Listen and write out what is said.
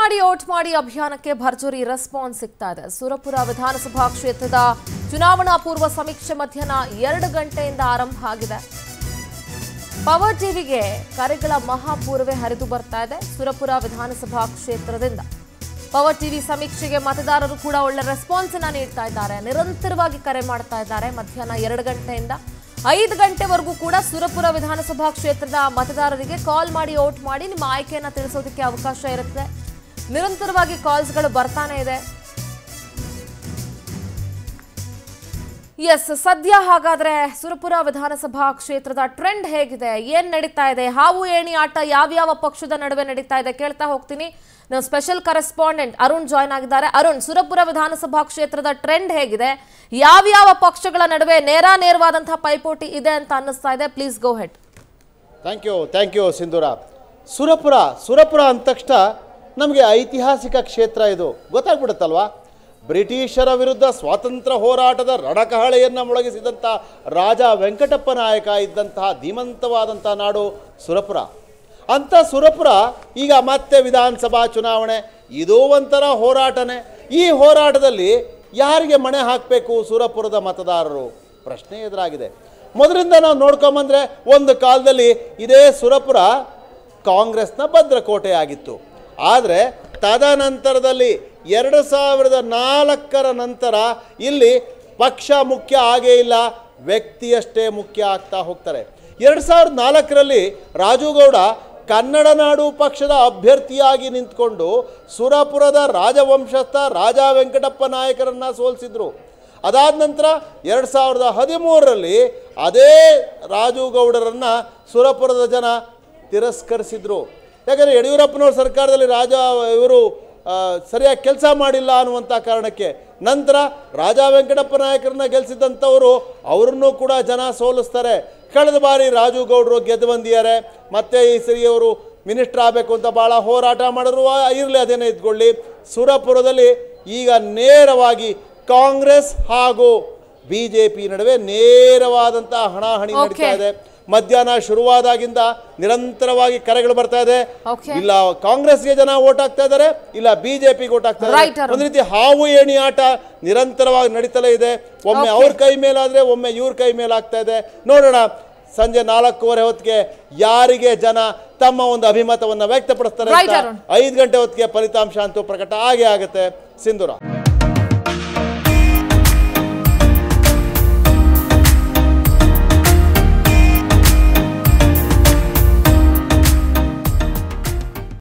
ಮಾಡಿ ಓಟ್ ಮಾಡಿ ಅಭಿಯಾನಕ್ಕೆ ಭರ್ಜರಿ ರೆಸ್ಪಾನ್ಸ್ ಸಿಗ್ತಾ ಇದೆ ಸುರಪುರ ವಿಧಾನಸಭಾ ಕ್ಷೇತ್ರದ ಚುನಾವಣಾ ಪೂರ್ವ ಸಮೀಕ್ಷೆ ಮಧ್ಯಾಹ್ನ ಎರಡು ಗಂಟೆಯಿಂದ ಆರಂಭ ಆಗಿದೆ ಪವರ್ ಟಿವಿಗೆ ಕರೆಗಳ ಮಹಾಪೂರ್ವೇ ಹರಿದು ಬರ್ತಾ ಇದೆ ಸುರಪುರ ವಿಧಾನಸಭಾ ಕ್ಷೇತ್ರದಿಂದ ಪವರ್ ಟಿವಿ ಸಮೀಕ್ಷೆಗೆ ಮತದಾರರು ಕೂಡ ಒಳ್ಳೆ ರೆಸ್ಪಾನ್ಸ್ ಅನ್ನ ನೀಡ್ತಾ ಇದ್ದಾರೆ ನಿರಂತರವಾಗಿ ಕರೆ ಮಾಡ್ತಾ ಇದ್ದಾರೆ ಮಧ್ಯಾಹ್ನ ಎರಡು ಗಂಟೆಯಿಂದ ಐದು ಗಂಟೆವರೆಗೂ ಕೂಡ ಸುರಪುರ ವಿಧಾನಸಭಾ ಕ್ಷೇತ್ರದ ಮತದಾರರಿಗೆ ಕಾಲ್ ಮಾಡಿ ಓಟ್ ಮಾಡಿ ನಿಮ್ಮ ಆಯ್ಕೆಯನ್ನ ತಿಳಿಸೋದಕ್ಕೆ ಅವಕಾಶ ಇರುತ್ತೆ ನಿರಂತರವಾಗಿ ಕಾಲ್ಸ್ಗಳು ಬರ್ತಾನೆ ಇದೆ ಎಸ್ ಸದ್ಯ ಹಾಗಾದ್ರೆ ಸುರಪುರ ವಿಧಾನಸಭಾ ಕ್ಷೇತ್ರದ ಟ್ರೆಂಡ್ ಹೇಗಿದೆ ಏನ್ ನಡೀತಾ ಇದೆ ಹಾವು ಏಣಿ ಆಟ ಯಾವ್ಯಾವ ಪಕ್ಷದ ನಡುವೆ ನಡೀತಾ ಇದೆ ಕೇಳ್ತಾ ಹೋಗ್ತೀನಿ ನಾವು ಸ್ಪೆಷಲ್ ಕರೆಸ್ಪಾಂಡೆಂಟ್ ಅರುಣ್ ಜಾಯ್ನ್ ಆಗಿದ್ದಾರೆ ಅರುಣ್ ಸುರಪುರ ವಿಧಾನಸಭಾ ಕ್ಷೇತ್ರದ ಟ್ರೆಂಡ್ ಹೇಗಿದೆ ಯಾವ್ಯಾವ ಪಕ್ಷಗಳ ನಡುವೆ ನೇರ ನೇರವಾದಂತಹ ಪೈಪೋಟಿ ಇದೆ ಅಂತ ಅನ್ನಿಸ್ತಾ ಇದೆ please go ahead thank you thank you Sindhura Surapura Surapura ಅಂದ ತಕ್ಷಣ ನಮಗೆ ಐತಿಹಾಸಿಕ ಕ್ಷೇತ್ರ ಇದು ಗೊತ್ತಾಗ್ಬಿಡುತ್ತಲ್ವಾ ಬ್ರಿಟಿಷರ ವಿರುದ್ಧ ಸ್ವಾತಂತ್ರ್ಯ ಹೋರಾಟದ ರಣಕಹಳೆಯನ್ನು ಮೊಳಗಿಸಿದಂಥ ರಾಜ ವೆಂಕಟಪ್ಪ ನಾಯಕ ಇದ್ದಂತಹ ಧೀಮಂತವಾದಂಥ ನಾಡು ಸುರಪುರ ಅಂಥ ಸುರಪುರ ಈಗ ಮತ್ತೆ ವಿಧಾನಸಭಾ ಚುನಾವಣೆ ಇದೂ ಒಂಥರ ಹೋರಾಟನೇ ಈ ಹೋರಾಟದಲ್ಲಿ ಯಾರಿಗೆ ಮಣೆ ಹಾಕಬೇಕು ಸುರಪುರದ ಮತದಾರರು ಪ್ರಶ್ನೆ ಎದುರಾಗಿದೆ ಮೊದಲಿಂದ ನಾವು ನೋಡ್ಕೊಂಬಂದ್ರೆ ಒಂದು ಕಾಲದಲ್ಲಿ ಇದೇ ಸುರಪುರ ಕಾಂಗ್ರೆಸ್ನ ಭದ್ರಕೋಟೆ ಆಗಿತ್ತು ಆದರೆ ತದನಂತರದಲ್ಲಿ ಎರಡು ಸಾವಿರದ ನಾಲ್ಕರ ನಂತರ ಇಲ್ಲಿ ಪಕ್ಷ ಮುಖ್ಯ ಆಗೇ ಇಲ್ಲ ವ್ಯಕ್ತಿಯಷ್ಟೇ ಮುಖ್ಯ ಆಗ್ತಾ ಹೋಗ್ತಾರೆ ಎರಡು ಸಾವಿರದ ನಾಲ್ಕರಲ್ಲಿ ರಾಜುಗೌಡ ಕನ್ನಡ ನಾಡು ಪಕ್ಷದ ಅಭ್ಯರ್ಥಿಯಾಗಿ ನಿಂತ್ಕೊಂಡು ಸುರಪುರದ ರಾಜವಂಶಸ್ಥ ರಾಜ ವೆಂಕಟಪ್ಪ ನಾಯಕರನ್ನ ಸೋಲಿಸಿದ್ರು ಅದಾದ ನಂತರ ಎರಡು ಸಾವಿರದ ಹದಿಮೂರರಲ್ಲಿ ಅದೇ ರಾಜುಗೌಡರನ್ನ ಸುರಪುರದ ಜನ ತಿರಸ್ಕರಿಸಿದ್ರು ಯಾಕಂದರೆ ಯಡಿಯೂರಪ್ಪನವ್ರ ಸರ್ಕಾರದಲ್ಲಿ ರಾಜ ಇವರು ಆ, ಸರಿಯಾಗಿ ಕೆಲಸ ಮಾಡಿಲ್ಲ ಅನ್ನುವಂಥ ಕಾರಣಕ್ಕೆ ನಂತರ ರಾಜ ವೆಂಕಟಪ್ಪ ನಾಯಕರನ್ನ ಗೆಲ್ಲಿಸಿದಂಥವರು ಅವರನ್ನು ಕೂಡ ಜನ ಸೋಲಿಸ್ತಾರೆ ಕಳೆದ ಬಾರಿ ರಾಜು ಗೌಡರು ಗೆದ್ದು ಬಂದಿದ್ದಾರೆ ಮತ್ತೆ ಈ ಸರಿ ಅವರು ಮಿನಿಸ್ಟರ್ ಆಗಬೇಕು ಅಂತ ಭಾಳ ಹೋರಾಟ ಮಾಡಿದ್ರು ಇರಲಿ ಅದೇನೇ ಇದ್ಕೊಳ್ಳಿ ಸುರಪುರದಲ್ಲಿ ಈಗ ನೇರವಾಗಿ ಕಾಂಗ್ರೆಸ್ ಹಾಗೂ ಬಿ ಜೆ ಪಿ ನಡುವೆ ನೇರವಾದಂಥ ಹಣಾಹಣಿ ನಡೀತಾ Okay. ಇದೆ ಮಧ್ಯಾಹ್ನ ಶುರುವಾದಾಗಿಂದ ನಿರಂತರವಾಗಿ ಕರೆಗಳು ಬರ್ತಾ ಇದೆ Okay. ಇಲ್ಲ ಕಾಂಗ್ರೆಸ್ಗೆ ಜನ ಓಟ್ ಹಾಕ್ತಾ ಇದ್ದಾರೆ ಇಲ್ಲ ಬಿಜೆಪಿಗೆ ಓಟ್ ಹಾಕ್ತಾ Right, ಇದ್ದಾರೆ ಅರುಣ್. ಒಂದು ರೀತಿ ಹಾವು ಏಣಿ ಆಟ ನಿರಂತರವಾಗಿ ನಡೀತಲೇ ಇದೆ ಒಮ್ಮೆ Okay. ಅವ್ರ ಕೈ ಮೇಲಾದ್ರೆ ಒಮ್ಮೆ ಇವ್ರ ಕೈ ಮೇಲೆ ಆಗ್ತಾ ಇದೆ ನೋಡೋಣ ಸಂಜೆ ನಾಲ್ಕೂವರೆ ಹೊತ್ತಿಗೆ ಯಾರಿಗೆ ಜನ ತಮ್ಮ ಒಂದು ಅಭಿಮತವನ್ನ ವ್ಯಕ್ತಪಡಿಸ್ತಾರೆ Right, ಅಂತ ಅರುಣ್. ಐದು ಗಂಟೆ ಹೊತ್ತಿಗೆ ಫಲಿತಾಂಶ ಅಂತೂ ಪ್ರಕಟ ಆಗೇ ಆಗುತ್ತೆ ಸಿಂಧೂರ